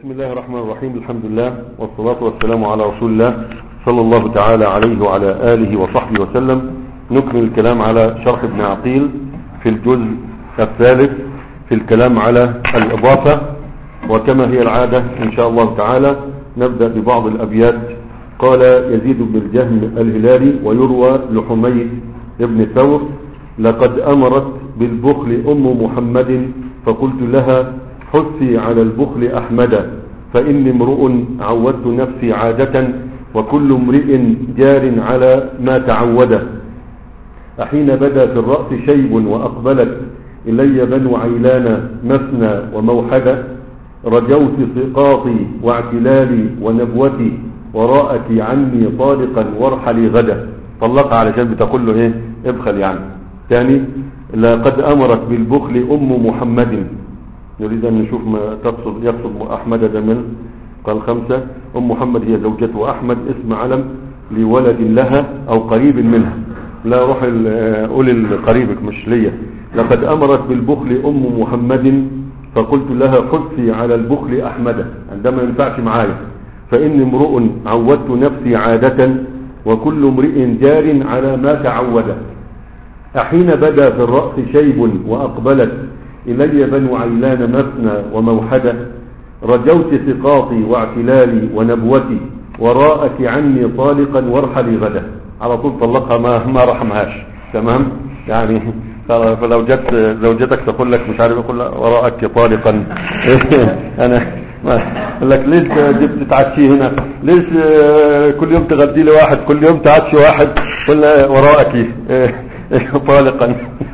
بسم الله الرحمن الرحيم الحمد لله والصلاة والسلام على رسول الله صلى الله تعالى عليه وعلى آله وصحبه وسلم نكمل الكلام على شرح ابن عقيل في الجزء الثالث في الكلام على الإضافة وكما هي العادة إن شاء الله تعالى نبدأ ببعض الأبيات قال يزيد بن الجهم الهلالي ويروى لحميد بن ثور لقد أمرت بالبخل أم محمد فقلت لها حثي على البخل أحمدا فإني امرؤ عودت نفسي عادة وكل امرئ جار على ما تعود أحين بدا في الرأس شيب وأقبلت إلي بنو عيلان مثنى وموحدة رجوت سقاطي واعتلالي ونبوتي وراءك عني طالقا وارحلي غدا طلقها علشان بتقول له ايه ابخل يعني ثاني لقد أمرت بالبخل أم محمد نريد أن نشوف ما تقصد يقصد أحمد ده من قال خمسة أم محمد هي زوجته أحمد اسم علم لولد لها أو قريب منها لا روح قول لقريبك مش ليا لقد أمرت بالبخل أم محمد فقلت لها حثي على البخل أحمد عندما ينفعش معايا فإني امرؤ عودت نفسي عادة وكل امرئ جار على ما تعود أحين بدا في الرأس شيب وأقبلت إلي بنو عيلان مثنى وموحدة رجوت سقاطي واعتلالي ونبوتي وراءك عني طالقا وارحلي غدا على طول طلقها ما ما رحمهاش تمام يعني فلو جت زوجتك تقول لك مش عارف يقول وراءك طالقا انا يقول لك ليش جبت تعشي هنا ليش كل يوم تغدي لي واحد كل يوم تعشي واحد قل وراءك طالقا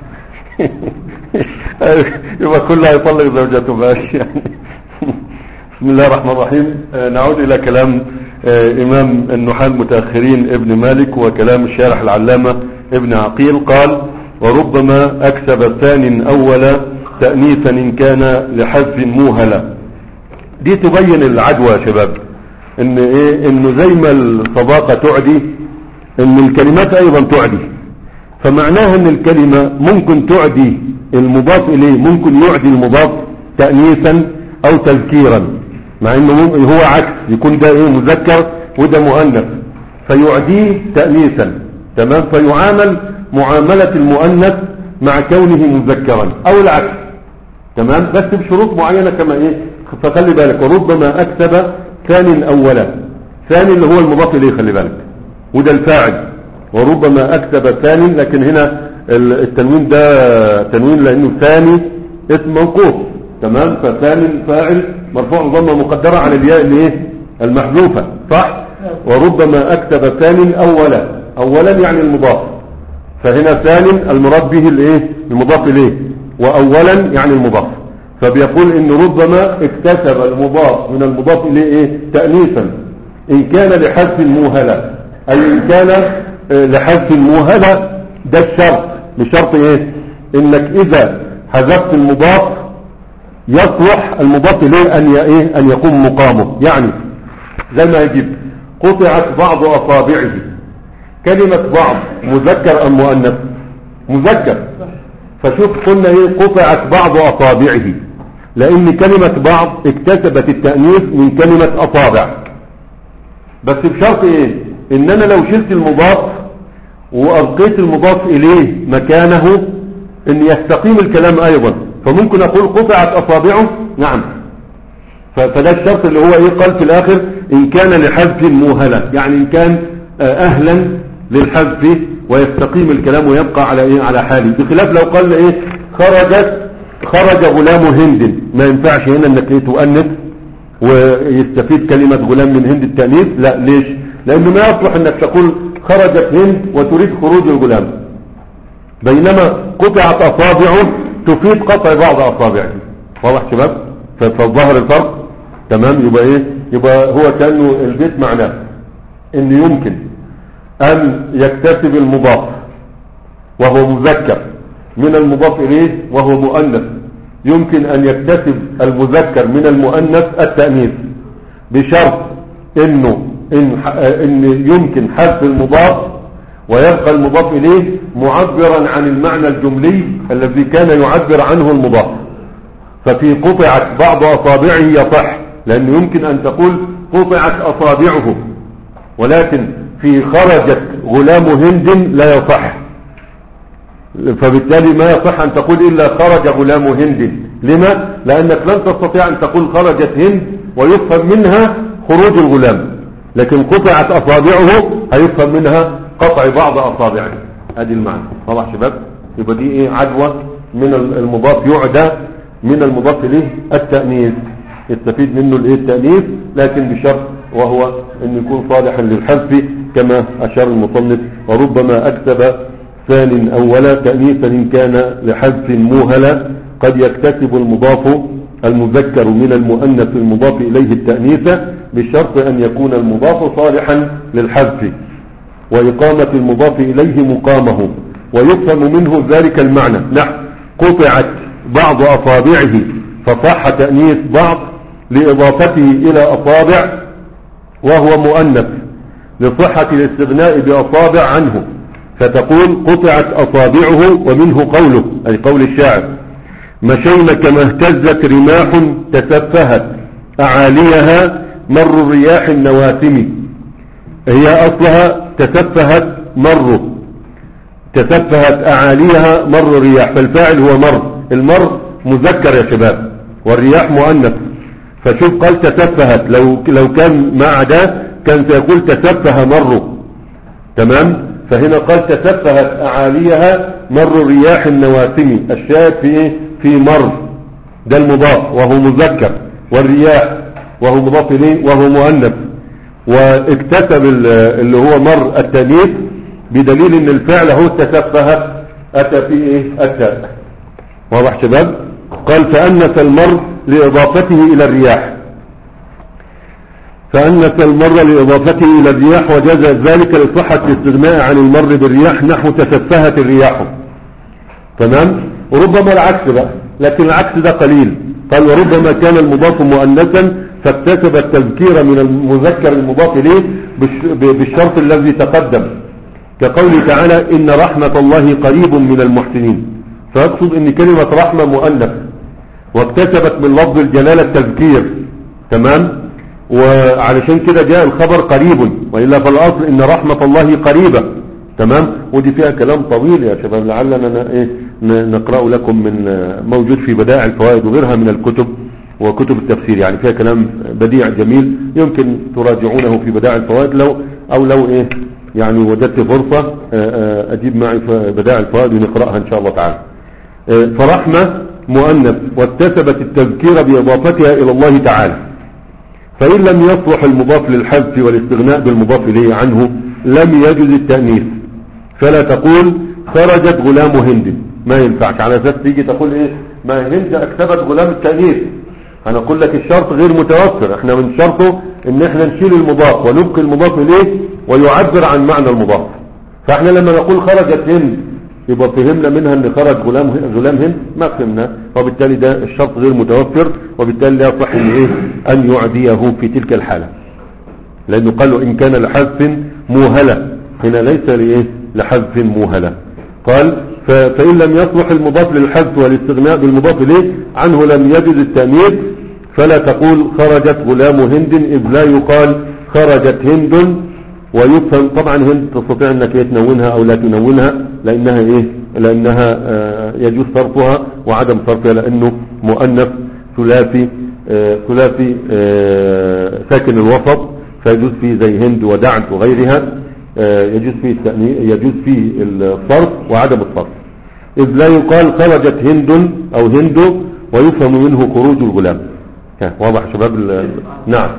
يبقى كله يطلق زوجته ماشي يعني بسم الله الرحمن الرحيم نعود الى كلام امام النحاة المتاخرين ابن مالك وكلام الشارح العلامة ابن عقيل قال وربما اكسب ثان اولا تأنيثا ان كان لحذف موهلا دي تبين العدوى يا شباب ان ايه انه زي ما الصداقة تعدي ان الكلمات ايضا تعدي فمعناها ان الكلمة ممكن تعدي المضاف اليه ممكن يعدي المضاف تأنيثا او تذكيرا مع انه هو عكس يكون ده ايه مذكر وده مؤنث فيعديه تأنيثا تمام فيعامل معاملة المؤنث مع كونه مذكرا او العكس تمام بس بشروط معينة كما ايه فخلي بالك وربما اكتب ثاني اولا ثاني اللي هو المضاف اليه خلي بالك وده الفاعل وربما اكتب ثاني لكن هنا التنوين ده تنوين لانه ثاني اسم موقوف تمام فثاني فاعل مرفوع ضمه مقدره على الياء الايه المحذوفه صح وربما اكتب ثاني اولا اولا يعني المضاف فهنا ثاني المراد به الايه المضاف اليه واولا يعني المضاف فبيقول ان ربما اكتسب المضاف من المضاف اليه ايه تانيثا ان كان لحذف الموهله اي ان كان لحذف الموهله ده الشرط بشرط ايه انك اذا حذفت المضاف يصلح المضاف اليه ان ايه ان يقوم مقامه يعني زي ما يجيب قطعت بعض اصابعه كلمة بعض مذكر ام مؤنث مذكر فشوف قلنا ايه قطعت بعض اصابعه لان كلمة بعض اكتسبت التأنيث من كلمة اصابع بس بشرط ايه ان انا لو شلت المضاف وأبقيت المضاف إليه مكانه أن يستقيم الكلام أيضا فممكن أقول قطعت أصابعه نعم فده الشرط اللي هو إيه قال في الآخر إن كان لحذف موهلة يعني إن كان أهلا للحذف ويستقيم الكلام ويبقى على إيه على حاله بخلاف لو قال إيه خرجت خرج غلام هند ما ينفعش هنا انك ايه تؤنث ويستفيد كلمة غلام من هند التأنيث لا ليش لانه ما يصلح انك تقول خرجت هند وتريد خروج الغلام بينما قطعت اصابعه تفيد قطع بعض اصابعه واضح شباب فالظاهر الفرق تمام يبقى ايه يبقى هو كانه البيت معناه ان يمكن ان يكتسب المضاف وهو مذكر من المضاف اليه وهو مؤنث يمكن ان يكتسب المذكر من المؤنث التأنيث بشرط انه إن, إن يمكن حذف المضاف ويبقى المضاف إليه معبرا عن المعنى الجملي الذي كان يعبر عنه المضاف ففي قطعت بعض أصابعه يصح لأنه يمكن أن تقول قطعت أصابعه ولكن في خرجت غلام هند لا يصح فبالتالي ما يصح أن تقول إلا خرج غلام هند لما؟ لأنك لن تستطيع أن تقول خرجت هند ويفهم منها خروج الغلام لكن قطعت أصابعه هيفهم منها قطع بعض أصابعه هذه المعنى طبعا شباب يبقى دي ايه عدوى من المضاف يعدى من المضاف اليه التأنيث يستفيد منه الايه التأنيث لكن بشرط وهو ان يكون صالحا للحذف كما اشار المصنف وربما اكتب ثان اولا تأنيثا ان كان لحذف موهلا قد يكتسب المضاف المذكر من المؤنث المضاف اليه التأنيث بشرط ان يكون المضاف صالحا للحذف وإقامة المضاف إليه مقامه ويفهم منه ذلك المعنى نحن قطعت بعض أصابعه فصح تأنيث بعض لإضافته إلى أصابع وهو مؤنث لصحة الاستغناء بأصابع عنه فتقول قطعت أصابعه ومنه قوله أي قول الشاعر مشينا كما اهتزت رماح تسفهت أعاليها مر الرياح النواسم هي أصلها تسفهت مر تسفهت أعاليها مر الرياح فالفاعل هو مر المر مذكر يا شباب والرياح مؤنث فشوف قال تسفهت لو لو كان مع ده كان سيقول تسفه مر تمام فهنا قال تسفهت أعاليها مر الرياح النواسم الشاهد في ايه في مر ده المضاف وهو مذكر والرياح وهو مضاف اليه وهو مؤنث واكتسب اللي هو مر التانيث بدليل ان الفعل هو تسفه اتى في ايه التاء واضح شباب قال فأنس المر لإضافته إلى الرياح فأنس المر لإضافته إلى الرياح وجاز ذلك لصحة الاستغناء عن المر بالرياح نحو تسفهت الرياح تمام وربما العكس بقى لكن العكس ده قليل قال وربما كان المضاف مؤنثا فاكتسب التذكير من المذكر المضاف إليه بالشرط الذي تقدم كقوله تعالى إن رحمة الله قريب من المحسنين فيقصد ان كلمة رحمة مؤنث واكتسبت من لفظ الجلالة التذكير تمام وعلشان كده جاء الخبر قريب وإلا فالأصل إن رحمة الله قريبة تمام ودي فيها كلام طويل يا شباب لعلنا إيه نقرأ لكم من موجود في بدائع الفوائد وغيرها من الكتب وكتب التفسير يعني فيها كلام بديع جميل يمكن تراجعونه في بدائع الفوائد لو أو لو إيه يعني وجدت فرصة أجيب معي بدائع الفوائد ونقرأها إن شاء الله تعالى فرحمة مؤنث واكتسبت التذكير بإضافتها إلى الله تعالى فإن لم يصلح المضاف للحذف والاستغناء بالمضاف إليه عنه لم يجز التأنيث فلا تقول خرجت غلام هند ما ينفعش على أساس تيجي تقول إيه ما هند اكتبت غلام التأنيث أنا أقول لك الشرط غير متوفر احنا من شرطه ان احنا نشيل المضاف ونبقي المضاف إليه ويعبر عن معنى المضاف فاحنا لما نقول خرجت هند يبقى فهمنا منها ان خرج غلام غلام هند ما فهمنا وبالتالي ده الشرط غير متوفر وبالتالي لا يصح ان ايه ان يعديه في تلك الحالة لانه قالوا ان كان لحذف موهلة هنا ليس لايه لحذف موهلة قال فإن لم يصلح المضاف للحذف والاستغناء بالمضاف إليه عنه لم يجد التأنيث فلا تقول خرجت غلام هند إذ لا يقال خرجت هند ويفهم طبعا هند تستطيع انك تنونها او لا تنونها لانها ايه لانها آه يجوز صرفها وعدم صرفها لانه مؤنث ثلاثي آه ثلاثي آه ساكن الوسط فيجوز فيه زي هند ودعد وغيرها يجوز فيه يجوز فيه الصرف وعدم الصرف إذ لا يقال خرجت هند أو هند ويفهم منه خروج الغلام واضح شباب نعم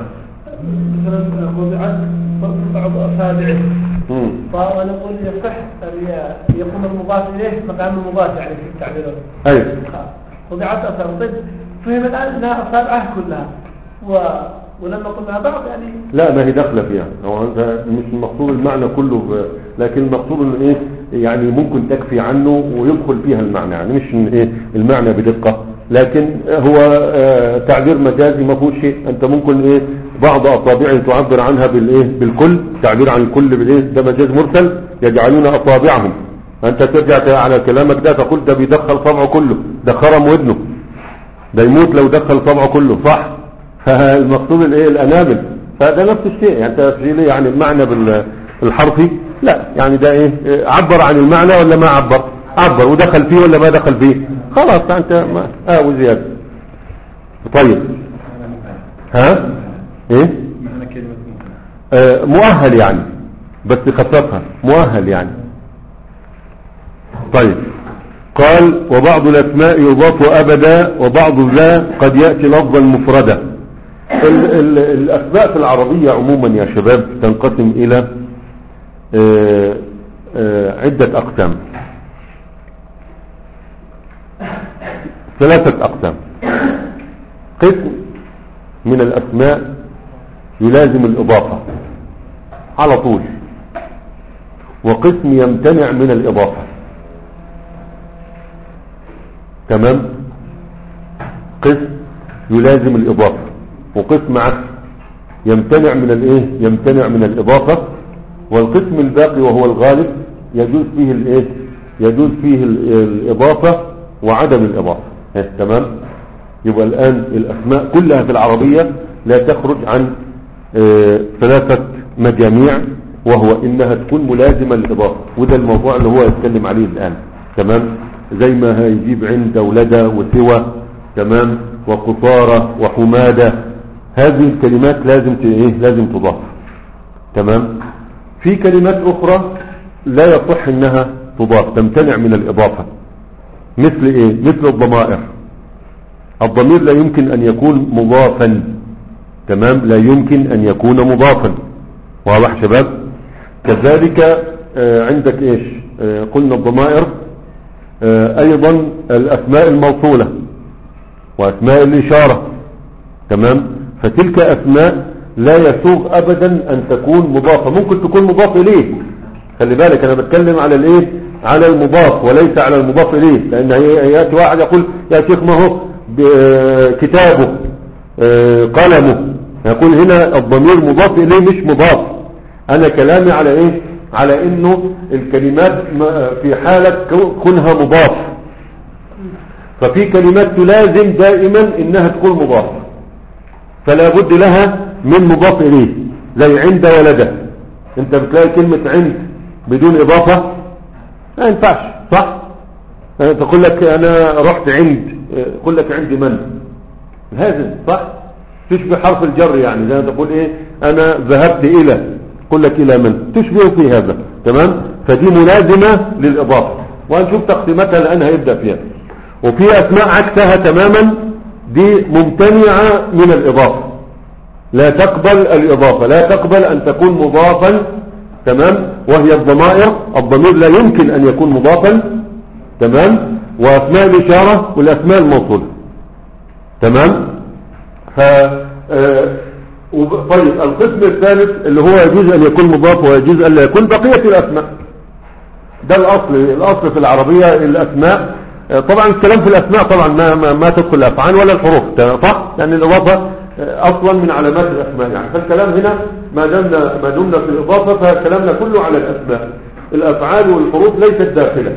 بعض أصابعه ونقول يصح يقوم المضاف إليه مقام المضاف يعني في التعبير أي وضعت أصابع طيب فهم الآن أنها أصابعه كلها و... ولما قلنا بعض يعني لا ما هي داخله فيها هو انت مش المقصود المعنى كله ب... لكن المقصود انه ايه يعني ممكن تكفي عنه ويدخل فيها المعنى يعني مش ايه المعنى بدقة لكن هو آه تعبير مجازي ما فيهوش شيء انت ممكن ايه بعض اصابعه تعبر عنها بالايه بالكل تعبير عن الكل بالايه ده مجاز مرسل يجعلون اصابعهم انت ترجع على كلامك ده تقول ده بيدخل صبعه كله ده خرم ودنه ده يموت لو دخل صبعه كله صح فالمقصود الايه الانامل فده نفس الشيء يعني تفصيل يعني المعنى بال- بالحرفي لا يعني ده ايه إيه، عبر عن المعنى ولا ما عبر عبر ودخل فيه ولا ما دخل فيه خلاص انت ما اه وزيادة طيب ها ايه معنى كلمة مؤمن آه مؤهل يعني بس خففها مؤهل يعني طيب قال وبعض الاسماء يضاف ابدا وبعض لا قد ياتي لفظا مفردا ال ال الاسماء في العربيه عموما يا شباب تنقسم الى آه، آه، عده اقسام ثلاثه اقسام قسم من الاسماء يلازم الاضافه على طول وقسم يمتنع من الاضافه تمام قسم يلازم الإضافة وقسم عكس يمتنع من الايه يمتنع من الإضافة والقسم الباقي وهو الغالب يجوز فيه الايه يجوز فيه ال- الإضافة وعدم الإضافة إيه، تمام يبقى الآن الأسماء كلها في العربية لا تخرج عن آه، ثلاثة مجاميع وهو إنها تكون ملازمة للإضافة وده الموضوع اللي هو يتكلم عليه الآن تمام زي ما هيجيب عند ولدة وسوى تمام وقصارى وحمادة هذه الكلمات لازم ت- ايه لازم تضاف تمام في كلمات اخرى لا يصح انها تضاف تمتنع من الاضافة مثل ايه مثل الضمائر الضمير لا يمكن ان يكون مضافا تمام لا يمكن ان يكون مضافا واضح شباب كذلك آه، عندك ايش آه، قلنا الضمائر آه، ايضا الاسماء الموصولة واسماء الاشارة تمام فتلك اسماء لا يسوغ ابدا ان تكون مضافة ممكن تكون مضاف اليه خلي بالك انا بتكلم على الايه على المضاف وليس على المضاف اليه لان هي- ياتي واحد يقول يا شيخ ما هو ب- كتابه آه، قلمه يقول هنا الضمير مضاف اليه مش مضاف انا كلامي على ايه على انه الكلمات ما- في حالة كو- كونها مضاف ففي كلمات تلازم دائما انها تكون مضاف فلا بد لها من مضاف اليه زي عند ولده انت بتلاقي كلمة عند بدون اضافة ما ينفعش صح أه، تقول لك انا رحت عند أه، يقول لك عند من هذا صح تشبه حرف الجر يعني زي ما تقول ايه انا ذهبت الى يقول لك الى من تشبه في هذا تمام فدي ملازمة للاضافة وهنشوف تقسيماتها الان هيبدأ فيها وفي اسماء عكسها تماما دي ممتنعة من الاضافة لا تقبل الإضافة لا تقبل أن تكون مضافا تمام وهي الضمائر الضمير لا يمكن أن يكون مضافا تمام وأسماء الإشارة والأسماء الموصولة تمام ف آه، وب- طيب القسم الثالث اللي هو يجوز أن يكون مضاف ويجوز أن لا يكون بقية الأسماء ده الأصل الأصل في العربية الأسماء آه، طبعا الكلام في الأسماء طبعا ما, ما, ما تدخل الأفعال ولا الحروف تمام؟ صح لأن الإضافة آه، أصلا من علامات الأسماء يعني فالكلام هنا ما دمنا ما دمنا في الإضافة فكلامنا كله على الأسماء الأفعال والحروف ليست داخلة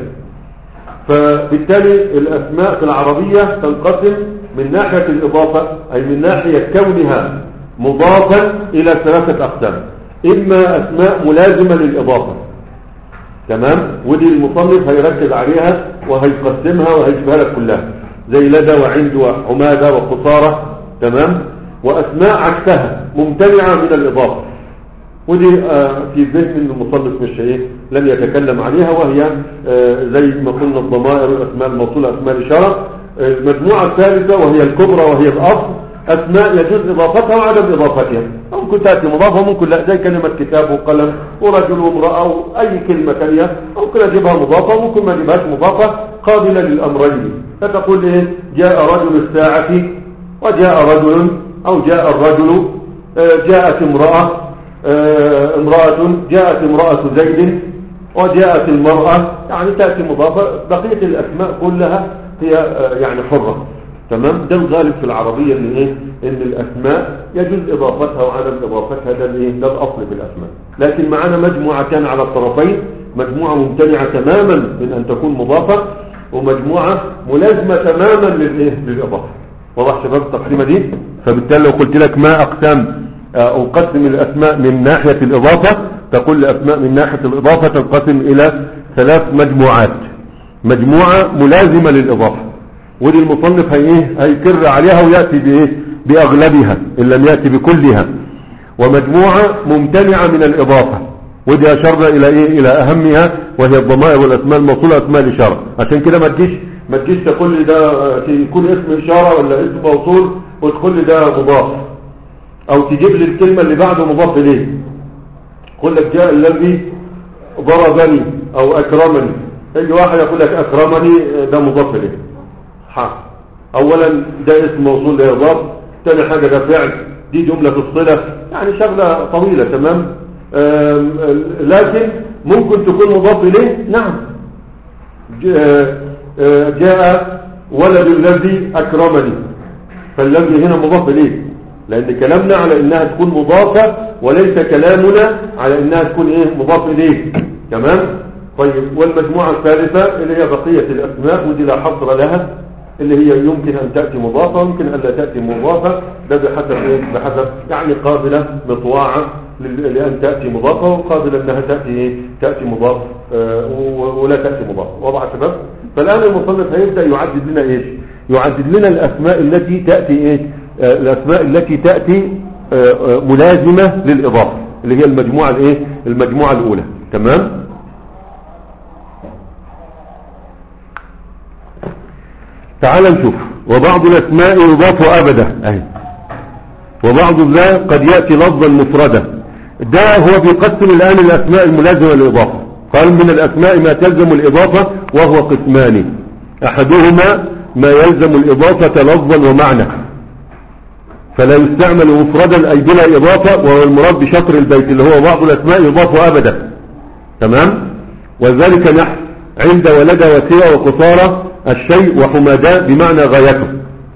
فبالتالي الأسماء في العربية تنقسم من ناحية الإضافة أي من ناحية كونها مضافا إلى ثلاثة أقسام إما أسماء ملازمة للإضافة تمام ودي المصنف هيركز عليها وهيقسمها وهيجيبها لك كلها زي لدى وعند وحمادة وقصارى تمام وأسماء عكسها ممتنعة من الإضافة ودي آه، في ذهن المصنف مش ايه لن يتكلم عليها وهي آه، زي ما قلنا الضمائر الاسماء الموصوله اسماء الاشاره آه، المجموعه الثالثه وهي الكبرى وهي الاصل اسماء يجوز اضافتها وعدم اضافتها ممكن تاتي مضافه ممكن لا زي كلمه كتاب وقلم ورجل وامراه واي كلمه ثانيه ممكن اجيبها مضافه وممكن ما اجيبهاش مضافه قابله للامرين فتقول ايه جاء رجل الساعه وجاء رجل او جاء الرجل آه، جاءت امراه آه، امرأة جاءت امرأة زيد وجاءت المرأة يعني تأتي مضافة بقية الأسماء كلها هي آه، يعني حرة تمام ده الغالب في العربية ان ايه ان الاسماء يجوز اضافتها وعدم اضافتها ده الايه ده الاصل في الاسماء لكن معانا مجموعة كان على الطرفين مجموعة ممتنعة تماما من ان تكون مضافة ومجموعة ملازمة تماما للايه للاضافة واضح شباب التقسيمة دي فبالتالي لو قلت لك ما اقسام آه، اقسم الاسماء من ناحية الاضافة تقول الاسماء من ناحية الاضافة تنقسم الى ثلاث مجموعات مجموعة ملازمة للاضافة ودي المصنف هي ايه هيكر عليها ويأتي بايه باغلبها ان لم يأتي بكلها ومجموعة ممتنعة من الاضافة ودي اشرنا الى ايه الى اهمها وهي الضمائر والاسماء الموصولة اسماء الاشارة عشان كده ما تجيش ما تجيش تقول لي ده آه، يكون اسم اشارة ولا اسم موصول وتقول لي ده مضاف او تجيب لي الكلمة اللي بعده مضاف اليه يقول لك جاء الذي ضربني او اكرمني يجي واحد يقول لك اكرمني آه، ده مضاف اليه حق اولا ده اسم موصول لا يضاف ثاني حاجة ده فعل دي جملة في الصلة يعني شغلة طويلة تمام آم، لكن ممكن تكون مضاف إليه نعم ج- آه، جاء ولد الذي أكرمني فالذي هنا مضاف إليه لأن كلامنا على إنها تكون مضافة وليس كلامنا على إنها تكون إيه مضاف إليه تمام طيب والمجموعة الثالثة اللي هي بقية الأسماء ودي لا حصر لها اللي هي يمكن أن تأتي مضافة ويمكن أن لا تأتي مضافة ده بحسب إيه؟ بحسب يعني قابلة مطواعة لل- لأن تأتي مضافة وقابلة أنها تأتي إيه؟ تأتي مضاف آه، و- ولا تأتي مضاف واضح يا شباب فالآن المصنف هيبدأ يعدد لنا إيش يعدد لنا الأسماء التي تأتي إيه آه، الأسماء التي تأتي آه، آه، ملازمة للإضافة اللي هي المجموعة الإيه المجموعة الأولى تمام تعال نشوف وبعض الاسماء يضاف ابدا اهي وبعض ذا قد يأتي لفظا مفردا ده هو بيقسم الآن الأسماء الملازمة للإضافة قال من الأسماء ما تلزم الإضافة وهو قسمان أحدهما ما يلزم الإضافة لفظا ومعنى فلا يستعمل مفردا أي بلا إضافة وهو المراد بشطر البيت اللي هو بعض الأسماء يضاف أبدا تمام وذلك نحو عند ولد وسيع وقصارى الشيء وحماداه بمعنى غايته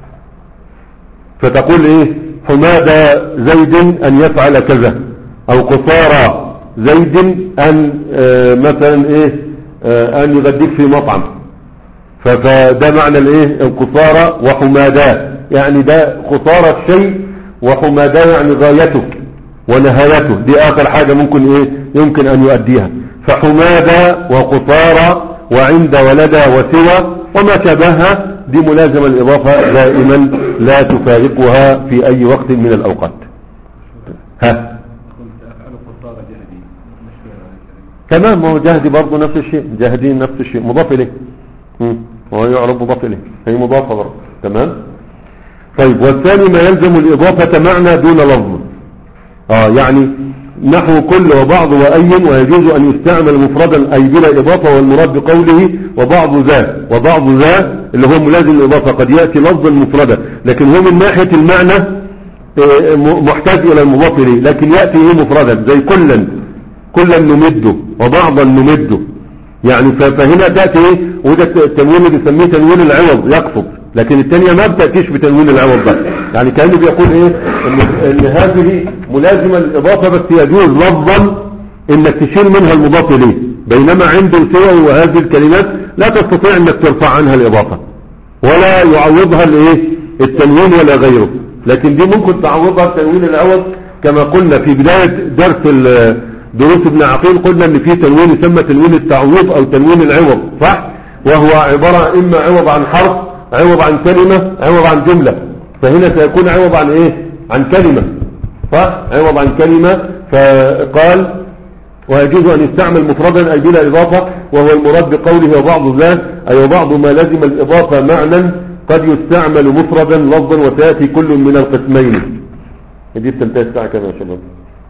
فتقول ايه حماد زيد ان يفعل كذا او قصارى زيد ان آه مثلا ايه آه ان يغديك في مطعم ف- فده معنى الايه القصارى وحماداه يعني ده قصارى الشيء وحماداه يعني غايته ونهايته دي اخر حاجة ممكن ايه يمكن ان يؤديها فحمادة وقصارى وعند ولد وسوى وما شابهها دي ملازمة الإضافة دائما لا تفارقها في أي وقت من الأوقات ها كنت أفعل قصارى جهدي مش تمام ما هو جهدي برضه نفس الشيء جاهدين نفس الشيء مضاف إليه مم. وهو يعرف مضاف إليه هي مضافة برضه تمام طيب والثاني ما يلزم الإضافة معنى دون لفظ آه يعني نحو كل وبعض وأي ويجوز أن يستعمل مفردا أي بلا إضافة والمراد بقوله وبعض ذا وبعض ذا اللي هو ملازم الإضافة قد يأتي لفظا مفردا لكن هو من ناحية المعنى آه، م- محتاج إلى المضاف إليه لكن يأتي إيه مفردا زي كلا كلا نمده وبعضا نمده يعني ف- فهنا تأتي إيه وده الت- التنوين اللي بيسميه تنوين العوض يقصد لكن الثانية ما بتأتيش بتنوين العوض ده يعني كأنه بيقول ايه ان, إن هذه ملازمة للإضافة بس يجوز لفظا انك تشيل منها المضاف اليه بينما عند السوى وهذه الكلمات لا تستطيع انك ترفع عنها الإضافة ولا يعوضها الايه التنوين ولا غيره لكن دي ممكن تعوضها التنوين العوض كما قلنا في بداية درس ال- دروس ابن عقيل قلنا ان في تنوين يسمى تنوين التعويض او تنوين العوض صح وهو عبارة اما عوض عن حرف عوض عن كلمة عوض عن جملة فهنا سيكون عوض عن ايه عن كلمة صح عوض عن كلمة فقال ويجوز أن يستعمل مفردا أي بلا إضافة وهو المراد بقوله وبعض ذات أي وبعض ما لزم الإضافة معنى قد يستعمل مفردا لفظا وتأتي كل من القسمين دي بتنتهي الساعة كم يا شباب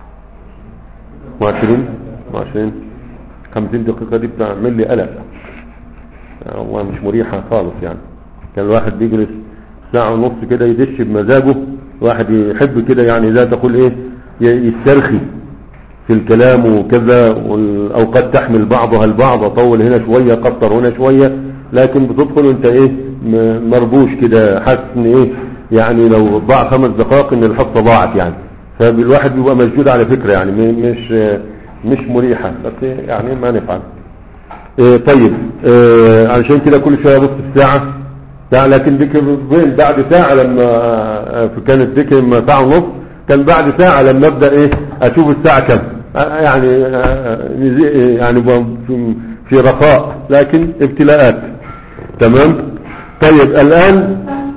20 20 50 دقيقة دي بتعمل لي قلق يعني والله مش مريحة خالص يعني كان الواحد بيجلس ساعة ونص كده يدش بمزاجه الواحد يحب كده يعني ذا تقول ايه ي- يسترخي في الكلام وكذا والأوقات تحمل بعضها البعض أطول هنا شوية قطر هنا شوية لكن بتدخل انت ايه م- مربوش كده حاسس ان ايه يعني لو ضاع خمس دقائق ان الحصة ضاعت يعني فالواحد بيبقى مشدود على فكرة يعني م- مش مش مريحة بس يعني ما نفعل إيه طيب إيه علشان كده كل شوية بص في الساعة لا لكن ذكر فين بعد ساعة لما آه، كانت ذكر لما ساعة ونص كان بعد ساعة لما ابدأ ايه اشوف الساعة كم آه، يعني آه، نزي- يعني في- في رخاء لكن ابتلاءات تمام طيب الان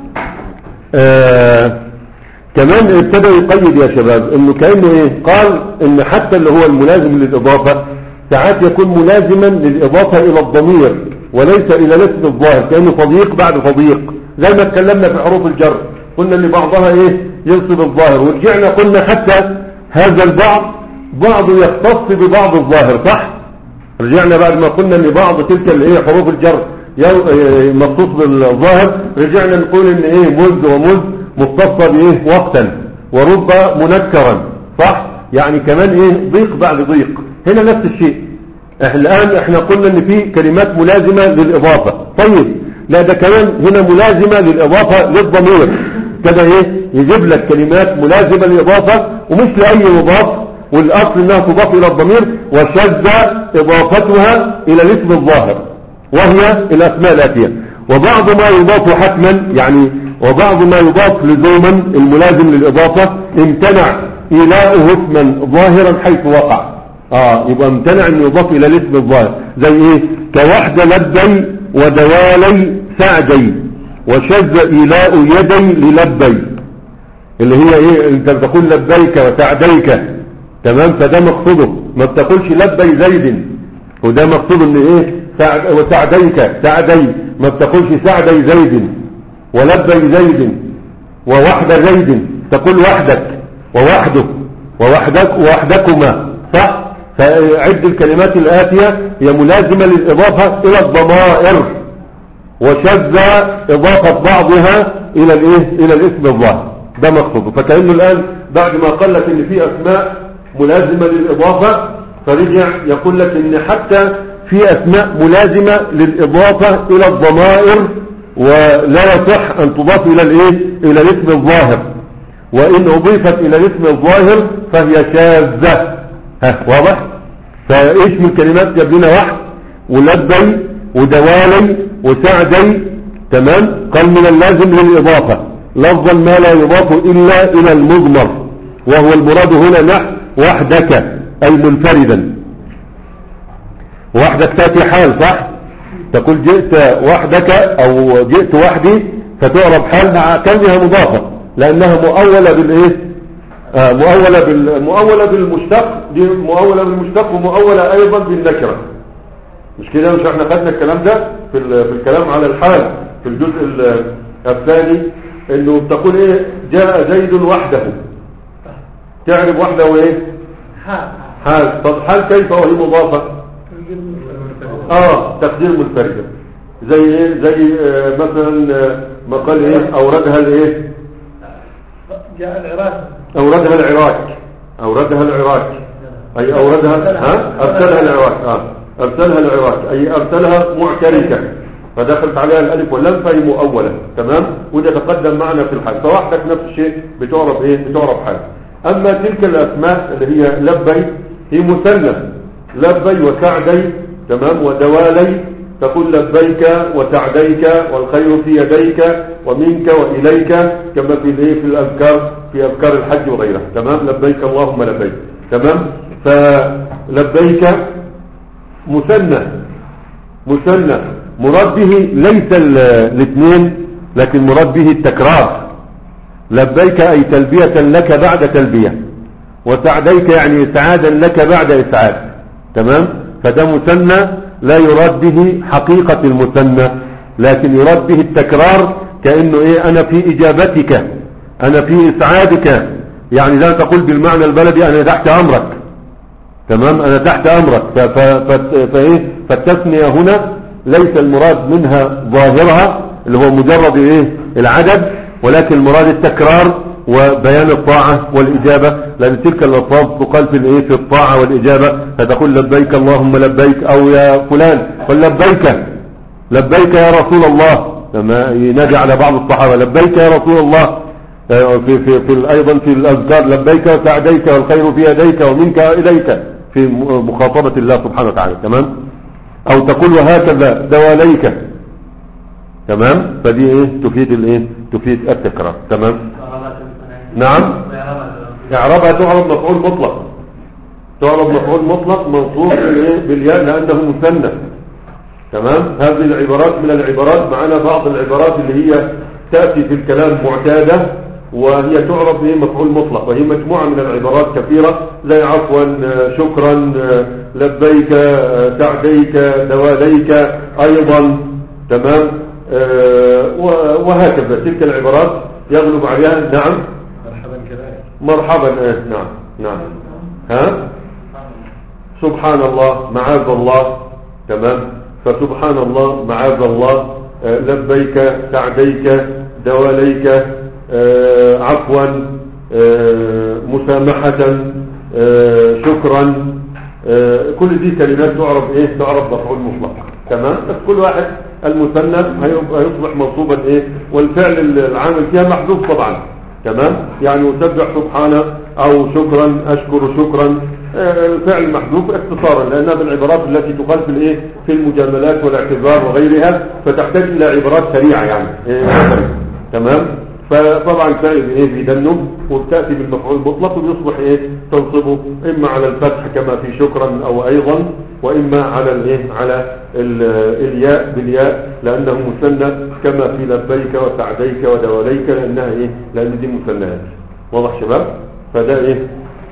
آه كمان ابتدى يقيد يا شباب انه كأنه ايه قال ان حتى اللي هو الملازم للاضافة ساعات يكون ملازما للاضافة الى الضمير وليس الى الاسم الظاهر كأنه صديق بعد صديق زي ما اتكلمنا في حروف الجر قلنا ان بعضها ايه ينصب الظاهر ورجعنا قلنا حتى هذا البعض بعض يختص ببعض الظاهر صح رجعنا بعد ما قلنا ان بعض تلك اللي هي حروف الجر يو- آه، مخصوص بالظاهر رجعنا نقول ان ايه مذ ومذ مختصة بايه وقتا ورب منكرا صح يعني كمان ايه ضيق بعد ضيق هنا نفس الشيء احنا الان احنا قلنا ان في كلمات ملازمة للاضافة طيب لا ده كمان هنا ملازمة للاضافة للضمير كده ايه يجيب لك كلمات ملازمة للاضافة ومش لاي مضاف والاصل انها تضاف الى الضمير وشذ اضافتها الى الاسم الظاهر وهي الاسماء الاتية وبعض ما يضاف حتما يعني وبعض ما يضاف لزوما الملازم للاضافة امتنع ايلاؤه اسما ظاهرا حيث وقع اه يبقى امتنع انه يضاف الى الاسم الظاهر زي ايه كوحد لبي ودوالي سعدي وشذ ايلاء يدي للبي اللي هي ايه انت بتقول لبيك وسعديك تمام فده مقصوده ما بتقولش لبي زيد وده مقصود ان ايه سعد وسعديك سعدي ما بتقولش سعدي زيد ولبي زيد ووحد زيد تقول وحدك ووحده ووحدك ووحدكما صح فعد الكلمات الآتية هي ملازمة للإضافة إلى الضمائر وشذ إضافة بعضها إلى الإيه إلى الاسم الظاهر ده مقصوده فكأنه الآن بعد ما قال لك إن في أسماء ملازمة للإضافة فرجع يقول لك إن حتى في أسماء ملازمة للإضافة إلى الضمائر ولا يصح أن تضاف إلى الإيه إلى الاسم الظاهر وإن أضيفت إلى الاسم الظاهر فهي شاذة ها واضح فإيش من كلمات جاب لنا واحد ولبي ودوالي وسعدي تمام قال من اللازم للإضافة لفظا ما لا يضاف إلا إلى المضمر وهو المراد هنا نحو وحدك أي منفردا وحدك تأتي حال صح تقول جئت وحدك أو جئت وحدي فتعرب حال مع كونها مضافة لأنها مؤولة بالإيه آه مؤولة, بال... مؤولة بالمشتق دي مؤولة بالمشتق ومؤولة أيضا بالنكرة مش كده مش احنا خدنا الكلام ده في, ال... في الكلام على الحال في الجزء ال... الثاني انه بتقول ايه جاء زيد وحده تعرف وحده ايه حال حال طب حال كيف وهي مضافة اه تقدير منفردة زي ايه زي آه مثلا آه ما قال ايه اوردها الايه جاء العراق اوردها العراق اوردها العراق اي اوردها ها ارسلها العراق اه ارسلها العراق اي ارسلها معتركة فدخلت عليها الالف واللام فهي مؤولة تمام وده تقدم معنا في الحال فوحدك نفس الشيء بتعرف ايه بتعرف حال اما تلك الاسماء اللي هي لبي هي مثنى لبي وسعدي تمام ودوالي تقول لبيك وسعديك والخير في يديك ومنك وإليك كما في الايه في الأذكار في أذكار الحج وغيرها تمام لبيك اللهم لبيك تمام فلبيك مثنى مثنى مراد به ليس الاثنين لكن مراد به التكرار لبيك أي تلبية لك بعد تلبية وسعديك يعني إسعادا لك بعد إسعاد تمام فده مثنى لا يراد به حقيقة المثنى لكن يراد به التكرار كأنه إيه أنا في إجابتك أنا في إسعادك يعني لا تقول بالمعنى البلدي أنا تحت أمرك تمام أنا تحت أمرك فإيه فالتثنية هنا ليس المراد منها ظاهرها اللي هو مجرد إيه العدد ولكن المراد التكرار وبيان الطاعة والإجابة لأن تلك الألفاظ تقال في الإيه في الطاعة والإجابة فتقول لبيك اللهم لبيك أو يا فلان قل لبيك لبيك يا رسول الله لما ينادي على بعض الصحابة لبيك يا رسول الله في في في أيضا في الأذكار لبيك وسعديك والخير في يديك ومنك إليك في مخاطبة الله سبحانه وتعالى تمام أو تقول وهكذا دواليك تمام فدي ايه تفيد الايه تفيد التكرار تمام نعم اعرابها تعرب مفعول مطلق تعرب مفعول مطلق منصوب بالإيه؟ بالياء لانه مثنى تمام هذه العبارات من العبارات معنا بعض العبارات اللي هي تأتي في الكلام معتادة وهي تعرف به مفعول مطلق وهي مجموعة من العبارات كثيرة زي عفوا آه، شكرا آه، لبيك آه، سعديك دواليك أيضا تمام آه، و- وهكذا تلك العبارات يغلب عليها نعم مرحبا كذلك مرحبا آه، نعم نعم ها سبحان الله معاذ الله تمام فسبحان الله معاذ الله آه، لبيك سعديك دواليك آه، عفوا آه، مسامحة آه، شكرا آه، كل دي كلمات تعرف ايه تعرف مفعول مطلق تمام بس كل واحد المثنى هيبقى- هيصبح منصوبا ايه والفعل العامل فيها محذوف طبعا تمام يعني يسبح سبحانه او شكرا اشكر شكرا آه، الفعل محذوف اختصارا لانها من العبارات التي تقال في الايه في المجاملات والاعتذار وغيرها فتحتاج الى عبارات سريعه يعني إيه، تمام فطبعا تأتي ايه بيدنه وبتأتي بالمفعول المطلق وبيصبح ايه تنصبه اما على الفتح كما في شكرا او ايضا واما على الايه على ال- الياء بالياء لانه مثنى كما في لبيك وسعديك ودواليك لانها ايه لان دي مثنيات واضح شباب فده ايه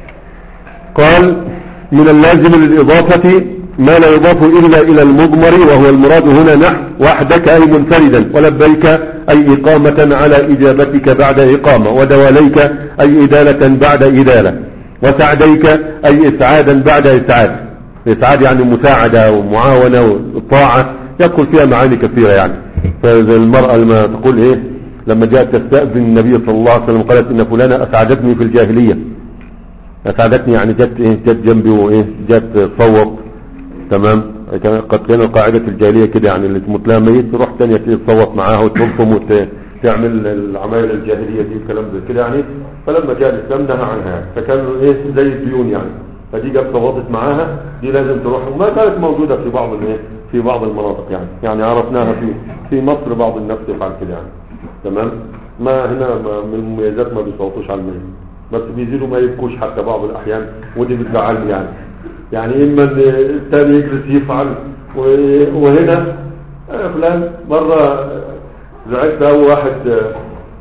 قال من اللازم للإضافة ما لا يضاف إلا إلى المضمر وهو المراد هنا نحو وحدك أي منفردا ولبيك أي إقامة على إجابتك بعد إقامة ودواليك أي إدالة بعد إدالة وسعديك أي إسعادا بعد إسعاد إسعاد يعني مساعدة ومعاونة وطاعة يدخل فيها معاني كثيرة يعني فإذا المرأة لما تقول إيه لما جاءت تستأذن النبي صلى الله عليه وسلم قالت إن فلانة أسعدتني في الجاهلية أسعدتني يعني جت إيه جت جنبي وإيه جت تصوت تمام كان- قد كان قاعدة الجاهلية كده يعني اللي تموت لها ميت تروح تانية تيجي تصوت معاها وتلطم وتعمل العمايل الجاهلية دي وكلام زي كده يعني فلما جاء الإسلام نهى عنها فكانوا إيه زي الديون يعني فدي جت صوتت معاها دي لازم تروح وما كانت موجودة في بعض الإيه في بعض المناطق يعني يعني عرفناها في في مصر بعض الناس يفعل كده يعني تمام ما هنا ما- من المميزات ما بيصوتوش على الميت بس بيزيدوا ما يبكوش حتى بعض الأحيان ودي بتزعلني يعني يعني إما إن الثاني يجلس يفعل و- وهنا آه، فلان مرة زعلت أول واحد آه،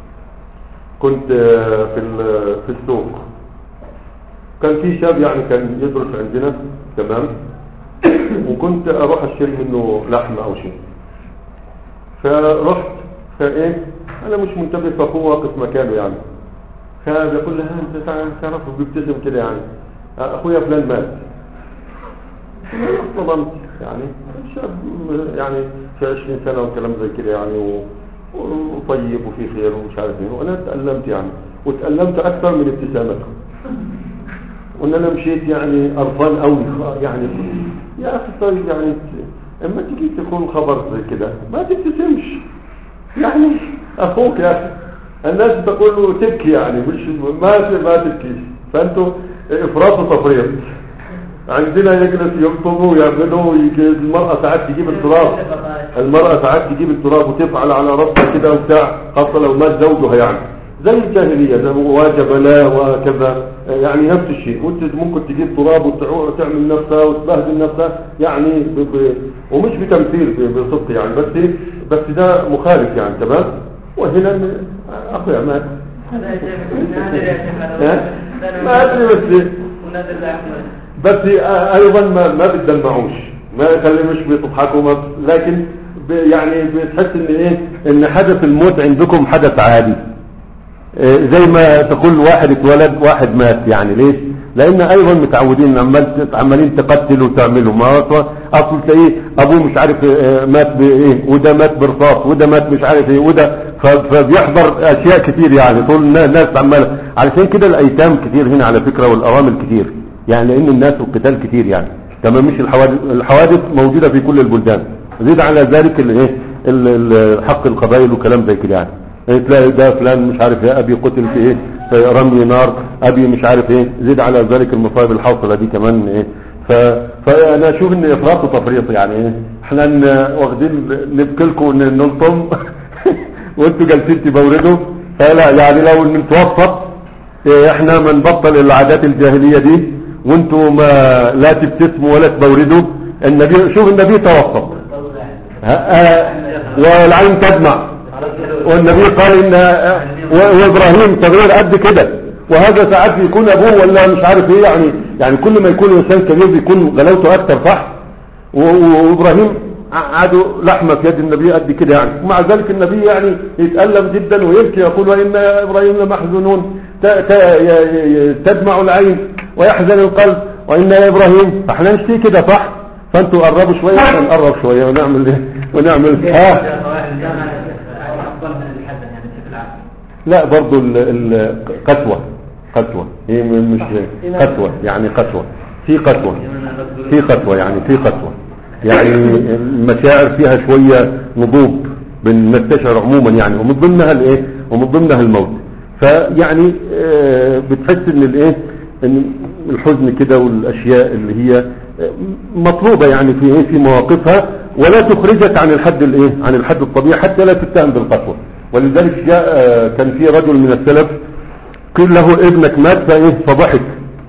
كنت آه، في ال- في السوق كان في شاب يعني كان يدرس عندنا تمام وكنت أروح أشتري منه لحم أو شيء فرحت فايه انا مش منتبه فاخوه واقف مكانه يعني فبيقول لها انت تع- تعرف بيبتسم كده يعني اخويا فلان مات اصطدمت يعني شاب يعني في 20 سنه وكلام زي كده يعني و- وطيب وفي خير ومش عارف ايه وانا تألمت يعني وتألمت اكثر من ابتسامته وان انا مشيت يعني قرفان قوي يعني يا اخي طيب يعني اما تيجي تكون خبر زي كده ما تبتسمش يعني اخوك يا اخي الناس تقول له تبكي يعني مش ما ما تبكيش فانتوا افراط وتفريط عندنا يجلس يخطبوا ويعملوا ويجي المرأة ساعات تجيب التراب المرأة ساعات تجيب التراب وتفعل على راسها كده وبتاع خاصة لو مات زوجها يعني زي الجاهلية زي ما واجب لا وكذا يعني نفس الشيء وانت ممكن تجيب تراب وتعمل نفسها وتبهدل نفسها يعني ب... ب... ومش بتمثيل ب- بصدق يعني بس بس ده مخالف يعني تمام وهنا م- اخويا مات هذا يا شيخ نادر يا شيخ ها؟ ما ادري بس ونادر لا يحمل بس ايضا ما ما بتدمعوش ما يخلي مش بتضحكوا ما لكن ب- يعني بتحس ان ايه ان حدث الموت عندكم حدث عادي إيه زي ما تقول واحد اتولد واحد مات يعني ليش لان ايضا متعودين عمال عمالين تقتلوا وتعملوا ما اصلا اصل تلاقيه ابوه مش عارف إيه مات بايه وده مات برصاص وده مات مش عارف ايه وده ف- فبيحضر اشياء كتير يعني طول النا- الناس عماله علشان كده الايتام كتير هنا على فكره والارامل كتير يعني لان الناس والقتال كتير يعني تمام مش الحوادث الحوادث موجوده في كل البلدان زيد على ذلك الايه ال- ال- حق القبائل وكلام زي كده يعني إيه تلاقي ده فلان مش عارف ايه ابي قتل في ايه في رمي نار ابي مش عارف ايه زيد على ذلك المصائب الحاصله دي كمان ايه ف... فانا اشوف ان افراط وتفريط يعني ايه احنا ن- واخدين نبكي لكم ون- نلطم وانتوا جالسين تبوردوا فلا يعني لو نتوسط اه، احنا ما نبطل العادات الجاهلية دي وانتوا ما لا تبتسموا ولا تبوردوا النبي شوف النبي توسط ها- اه، والعين تدمع والنبي قال ان اه، و- وابراهيم صغير قد كده وهذا ساعات بيكون ابوه ولا مش عارف ايه يعني يعني كل ما يكون انسان كبير بيكون غلاوته اكتر صح و- و- وابراهيم قعدوا لحمه في يد النبي قد كده يعني ومع ذلك النبي يعني يتألم جدا ويبكي يقول وإن يا إبراهيم لمحزونون ت- ت- ي- ي- تدمع العين ويحزن القلب وإن يا إبراهيم فاحنا نشتي كده صح فانتوا قربوا شوية احنا نقرب شوية ونعمل ايه ونعمل ها أفضل من الحسن يعني بشكل عام لا برضو ال- ال- قسوة قسوة هي م- مش قسوة يعني قسوة في قسوة في قسوة يعني في قسوة يعني المشاعر فيها شوية نضوب بنستشعر عموما يعني ومن ضمنها الايه ومن ضمنها الموت فيعني آه، بتحس ان الايه ان الحزن كده والاشياء اللي هي آه، مطلوبة يعني في ايه في مواقفها ولا تخرجك عن الحد الايه عن الحد الطبيعي حتى لا تتهم بالقسوة ولذلك جاء آه، كان في رجل من السلف قيل له ابنك مات فايه فضحك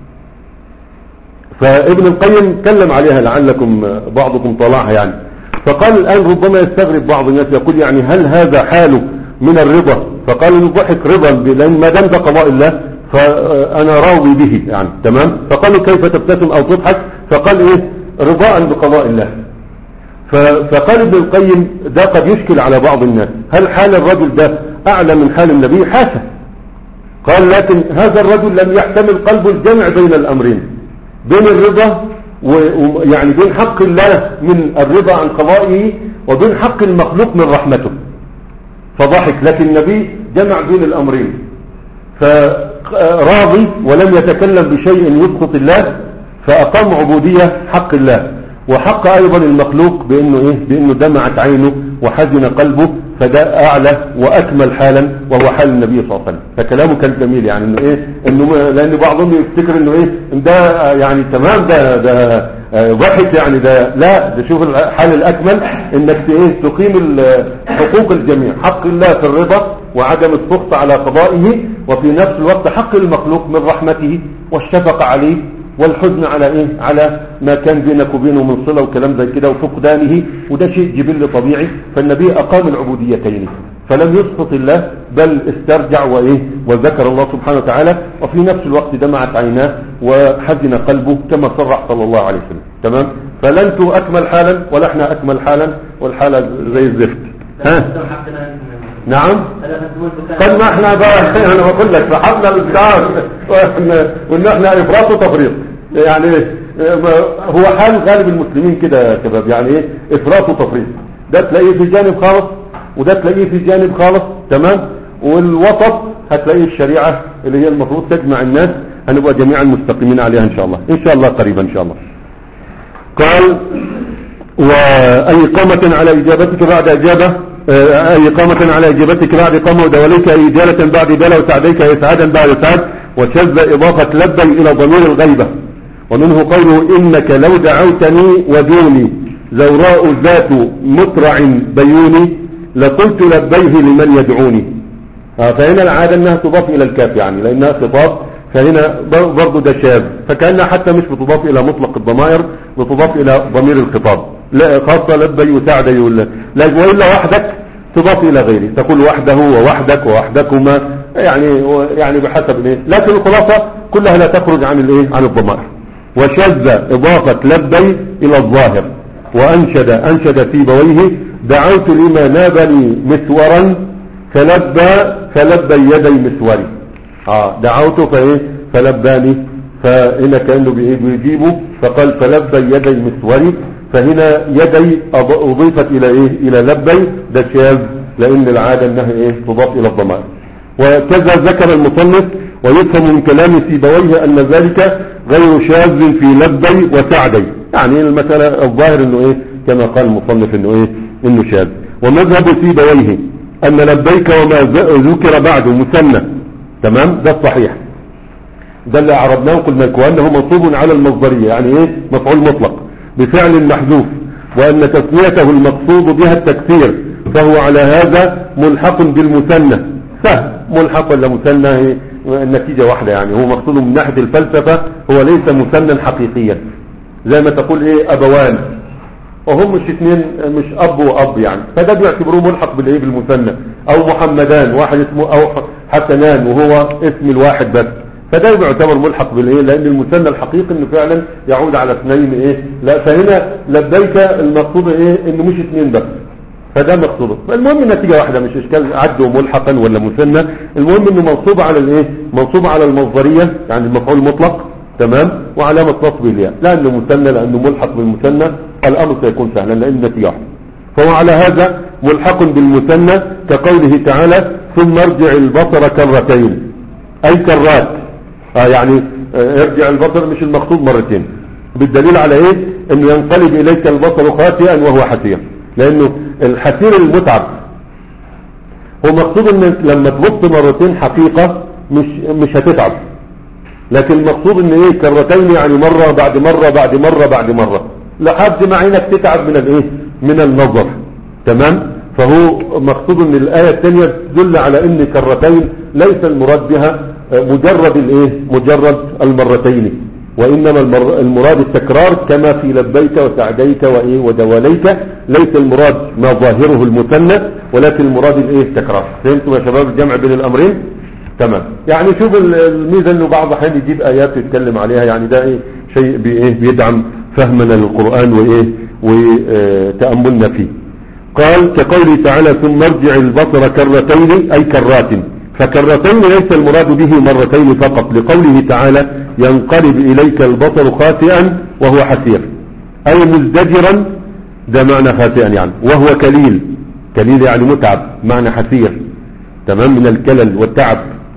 فابن القيم تكلم عليها لعلكم بعضكم طلعها يعني فقال الآن ربما يستغرب بعض الناس يقول يعني هل هذا حاله من الرضا فقال إنه ضحك رضا ب- لأن ما دام ده قضاء الله فأنا راضي به يعني تمام فقالوا كيف تبتسم أو تضحك فقال إيه رضاء بقضاء الله ف- فقال ابن القيم ده قد يشكل على بعض الناس هل حال الرجل ده أعلى من حال النبي حاشا قال لكن هذا الرجل لم يحتمل قلبه الجمع بين الأمرين بين الرضا ويعني بين حق الله من الرضا عن قضائه وبين حق المخلوق من رحمته فضحك لكن النبي جمع بين الأمرين فراضي ولم يتكلم بشيء يسقط الله فأقام عبودية حق الله وحق أيضا المخلوق بأنه, إيه؟ بأنه دمعت عينه وحزن قلبه فده أعلى وأكمل حالا وهو حال النبي صلى الله عليه وسلم فكلامه كان جميل يعني إنه إيه إنه لأن بعضهم يفتكر إنه إيه إن ده يعني تمام ده ده آه، ضحك يعني ده لا ده شوف الحال الأكمل إنك إيه تقيم ال- حقوق الجميع حق الله في الرضا وعدم السخط على قضائه وفي نفس الوقت حق المخلوق من رحمته والشفقة عليه والحزن على ايه على ما كان بينك وبينه من صلة وكلام زي كده وفقدانه وده شيء جبل طبيعي فالنبي اقام العبوديتين فلم يسقط الله بل استرجع وايه وذكر الله سبحانه وتعالى وفي نفس الوقت دمعت عيناه وحزن قلبه كما صرح صلى الله عليه وسلم تمام فلا انتوا اكمل حالا ولا احنا اكمل حالا والحالة زي الزفت ها نعم قد ما احنا بقى انا بقول لك صحابنا الاسكار وإن- وان احنا افراط وتفريط يعني ما- هو حال غالب المسلمين كده يا شباب يعني ايه افراط وتفريط ده تلاقيه في جانب خالص وده تلاقيه في جانب خالص تمام والوسط هتلاقيه الشريعة اللي هي المفروض تجمع الناس هنبقى جميعا مستقيمين عليها ان شاء الله ان شاء الله قريبا ان شاء الله قال وأي قامة على إجابتك بعد إجابة آه، أي قامة على إجابتك بعد قامة ودوليك أي إجالة بعد دالة وسعديك أي سعادا بعد سعد وشذ إضافة لبي إلى ضمير الغيبة ومنه قوله إنك لو دعوتني ودوني زوراء ذات مترع بيوني لقلت لبيه لمن يدعوني آه، فهنا العادة انها تضاف الى الكاف يعني لانها خطاب فهنا بر- برضو ده شاذ فكأنها حتى مش بتضاف الى مطلق الضمائر بتضاف الى ضمير الخطاب لا خاصة لبي وسعدي ولا لا والا وحدك تضاف الى غيره تقول وحده ووحدك ووحدكما يعني يعني بحسب الايه لكن الخلاصة كلها لا تخرج عن الايه عن الضمائر وشذ اضافة لبي الى الظاهر وانشد انشد في بويه دعوت لما نابني مسورا فلبى فلبى يدي مسوري اه دعوته فايه فلباني فهنا كانه بايه بيجيبه فقال فلبى يدي مسوري فهنا يدي أض- اضيفت الى ايه الى لبي ده شاذ لان العاده انها ايه تضاف الى الضمائر وكذا ذكر المصنف ويفهم من كلام سيبويه ان ذلك غير شاذ في لبي وسعدي يعني المسألة الظاهر انه ايه كما قال المصنف انه ايه انه شاذ ومذهب سيبويه ان لبيك وما ذ- ذكر بعده مثنى تمام ده الصحيح ده اللي اعرضناه قلنا لكم انه منصوب على المصدرية يعني ايه مفعول مطلق بفعل محذوف وأن تسميته المقصود بها التكثير فهو على هذا ملحق بالمثنى سهل ملحق ولا مثنى هي النتيجة واحدة يعني هو مقصود من ناحية الفلسفة هو ليس مثنى حقيقيا زي ما تقول ايه ابوان وهم مش اثنين مش اب واب يعني فده بيعتبروه ملحق بالايه بالمثنى او محمدان واحد اسمه او حسنان وهو اسم الواحد بس فده بيعتبر ملحق بالايه لان المثنى الحقيقي انه فعلا يعود على اثنين ايه لا فهنا لبيك المقصود ايه انه مش اثنين بس فده مقصوده المهم النتيجة واحدة مش اشكال عد ملحقا ولا مثنى المهم انه منصوب على الايه منصوب على المصدرية يعني المفعول المطلق تمام وعلامة نصب الياء لانه مثنى لانه ملحق بالمثنى الامر سيكون سهلا لان النتيجة واحدة فهو على هذا ملحق بالمثنى كقوله تعالى ثم ارجع البصر كرتين اي كرات آه يعني آه ارجع البصر مش المقصود مرتين بالدليل على ايه انه ينقلب اليك البصر خاسئا وهو حسيا لانه الحسير المتعب هو مقصود ان لما تبص مرتين حقيقة مش مش هتتعب لكن المقصود ان ايه كرتين يعني مرة بعد مرة بعد مرة بعد مرة لحد ما عينك تتعب من الايه من النظر تمام فهو مقصود ان الآية الثانية تدل على ان كرتين ليس المراد بها مجرد الايه مجرد المرتين وإنما المر... المراد التكرار كما في لبيك وسعديك وإيه ودواليك ليس المراد ما ظاهره المثنى ولكن المراد الإيه التكرار فهمتم يا شباب الجمع بين الأمرين تمام يعني شوف الميزة انه بعض احيان يجيب ايات يتكلم عليها يعني ده ايه شيء بايه بيدعم فهمنا للقرآن وايه وتأملنا فيه قال كقوله تعالى ثم ارجع البصر كرتين اي كرات فكرتين ليس المراد به مرتين فقط لقوله تعالى ينقلب إليك البصر خاسئا وهو حسير أي مزدجرا ده معنى خاسئا يعني وهو كليل كليل يعني متعب معنى حسير تمام من الكلل والتعب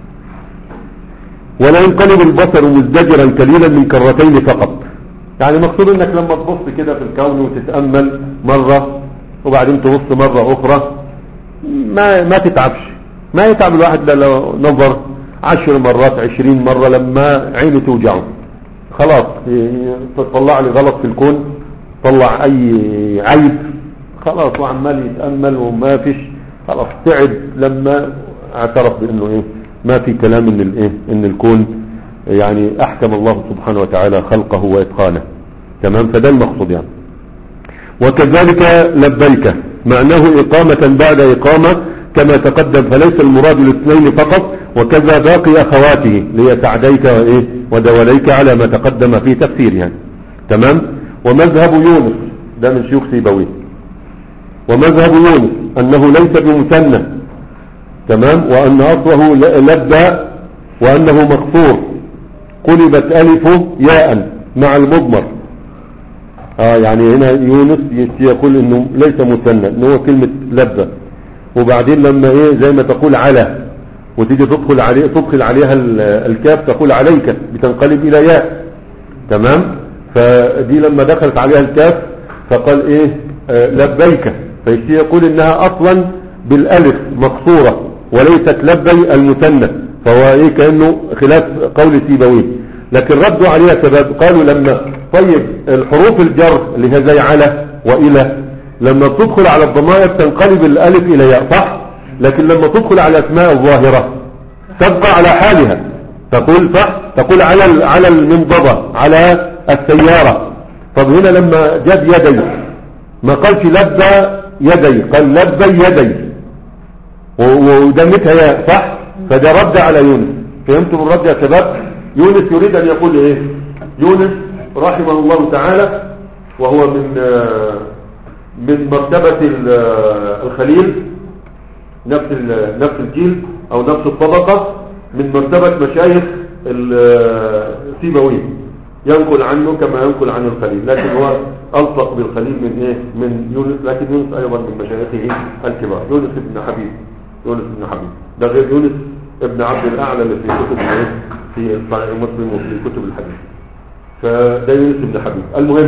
ولا ينقلب البصر مزدجرا كليلا من كرتين فقط يعني مقصود انك لما تبص كده في الكون وتتأمل مرة وبعدين تبص مرة اخرى ما ما تتعبش ما يتعب الواحد لو نظر عشر مرات عشرين مرة لما عينه توجعه خلاص تطلع لي غلط في الكون طلع اي عيب خلاص وعمال يتأمل وما فيش خلاص تعب لما اعترف بانه ايه ما في كلام ان الايه ان الكون يعني احكم الله سبحانه وتعالى خلقه واتقانه تمام فده المقصود يعني وكذلك لبيك معناه اقامة بعد اقامة كما تقدم فليس المراد الاثنين فقط وكذا باقي أخواته ليسعديك وإيه ودوليك على ما تقدم في تفسيرها تمام ومذهب يونس ده من شيوخ سيبويه ومذهب يونس أنه ليس بمثنى تمام وأن أصله لبى وأنه مقصور قلبت ألفه ياء مع المضمر آه يعني هنا يونس يقول انه ليس مثنى انه هو كلمة لبى وبعدين لما ايه زي ما تقول على وتيجي تدخل عليه تدخل عليها الكاف تقول عليك بتنقلب الى ياء تمام فدي لما دخلت عليها الكاف فقال ايه آه لبيك فيشتي يقول انها اصلا بالالف مقصورة وليست لبي المثنى فهو ايه كأنه خلاف قول سيبويه لكن ردوا عليها سبب قالوا لما طيب الحروف الجر اللي هي زي على والى لما تدخل على الضمائر تنقلب الالف الى ياء صح لكن لما تدخل على اسماء الظاهرة تبقى على حالها تقول صح تقول على على المنضبة على السيارة طب هنا لما جاب يدي ما قالش لبى يدي قال لبى يدي ودمتها ياء صح فده رد على يونس فهمتم الرد يا شباب يونس يريد ان يقول ايه يونس رحمه الله تعالى وهو من من مرتبة الخليل نفس نفس الجيل او نفس الطبقة من مرتبة مشايخ السيبوي ينقل عنه كما ينقل عن الخليل لكن هو ألصق بالخليل من ايه من يونس لكن يونس ايضا من مشايخه الكبار يونس بن حبيب يونس بن حبيب ده غير يونس ابن عبد الاعلى اللي في كتب ايه في صحيح مسلم وفي كتب الحديث فده يونس بن حبيب المهم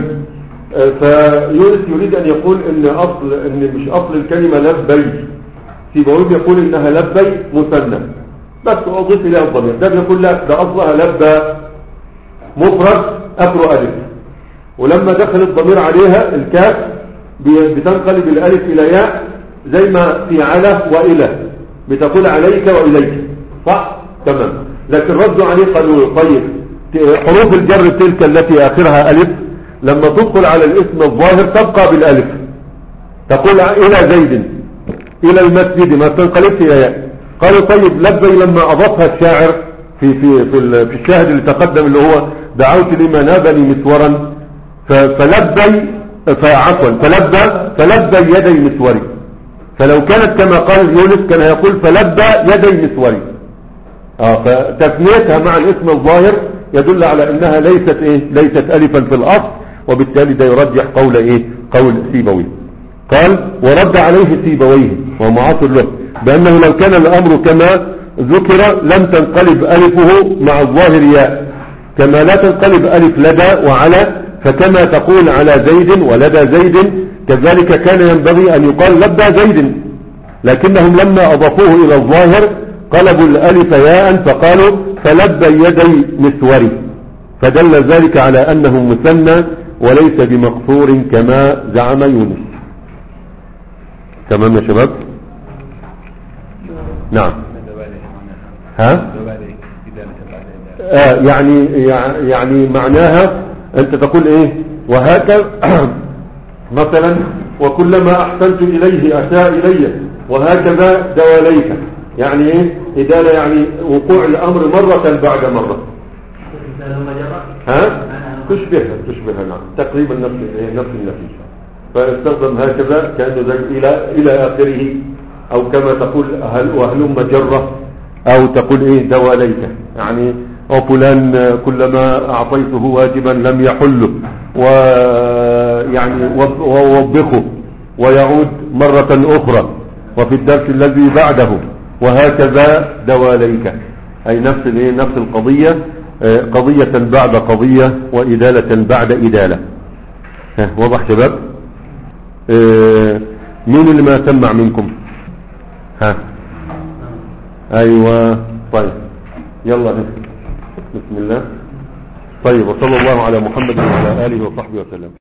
فيونس يريد ان يقول ان اصل ان مش اصل الكلمة لبي سيبويه يقول انها لبي مثنى بس اضيف اليها الضمير ده بيقول لا ده اصلها لبى مفرد اخره الف ولما دخل الضمير عليها الكاف ب- بتنقلب الالف الى ياء زي ما في على والى بتقول عليك واليك صح تمام لكن ردوا عليه قالوا طيب ت- حروف الجر تلك التي اخرها الف لما تدخل على الاسم الظاهر تبقى بالالف تقول الى زيد الى المسجد ما تنقلبش الى ياء قالوا طيب لبي لما اضافها الشاعر في في في, ال- في الشاهد اللي تقدم اللي هو دعوت لمن نابني مسورا ف- فلبي فعفوا فلبى فلبى يدي مسوري فلو كانت كما قال يونس كان يقول فلبى يدي مسوري اه فتثنيتها مع الاسم الظاهر يدل على انها ليست ايه ليست الفا في الاصل وبالتالي ده يرجح قول ايه قول سيبوي قال ورد عليه سيبويه ومعاصر له بانه لو كان الامر كما ذكر لم تنقلب الفه مع الظاهر ياء كما لا تنقلب الف لدى وعلى فكما تقول على زيد ولدى زيد كذلك كان ينبغي ان يقال لبى زيد لكنهم لما أضافوه إلى الظاهر قلبوا الألف ياء فقالوا فلبى يدي مسوري فدل ذلك على أنه مثنى وليس بمقصور كما زعم يونس تمام يا شباب نعم ها ذلك إذا بعد آه يعني يع- يعني معناها أنت تقول إيه وهكذا مثلا وكلما أحسنت إليه أساء إلي وهكذا دواليك يعني إيه إدالة يعني وقوع الأمر مرة بعد مرة مثال مجرة ها تشبهها تشبهها نعم تقريبا نفس إيه؟ نفس النتيجة فاستخدم هكذا كأنه زي إلى إلى آخره أو كما تقول هل وهلم جرة أو تقول إيه دواليك يعني وفلان آه، كلما أعطيته واجبا لم يحله ويعني وب- ووبخه ويعود مرة أخرى وفي الدرس الذي بعده وهكذا دواليك أي نفس الإيه؟ نفس القضية آه، قضية بعد قضية وإدالة بعد إدالة ها، واضح شباب آه، مين اللي ما سمع منكم ها ايوه طيب يلا نبدأ. بسم الله طيب وصلى الله على محمد وعلى اله وصحبه وسلم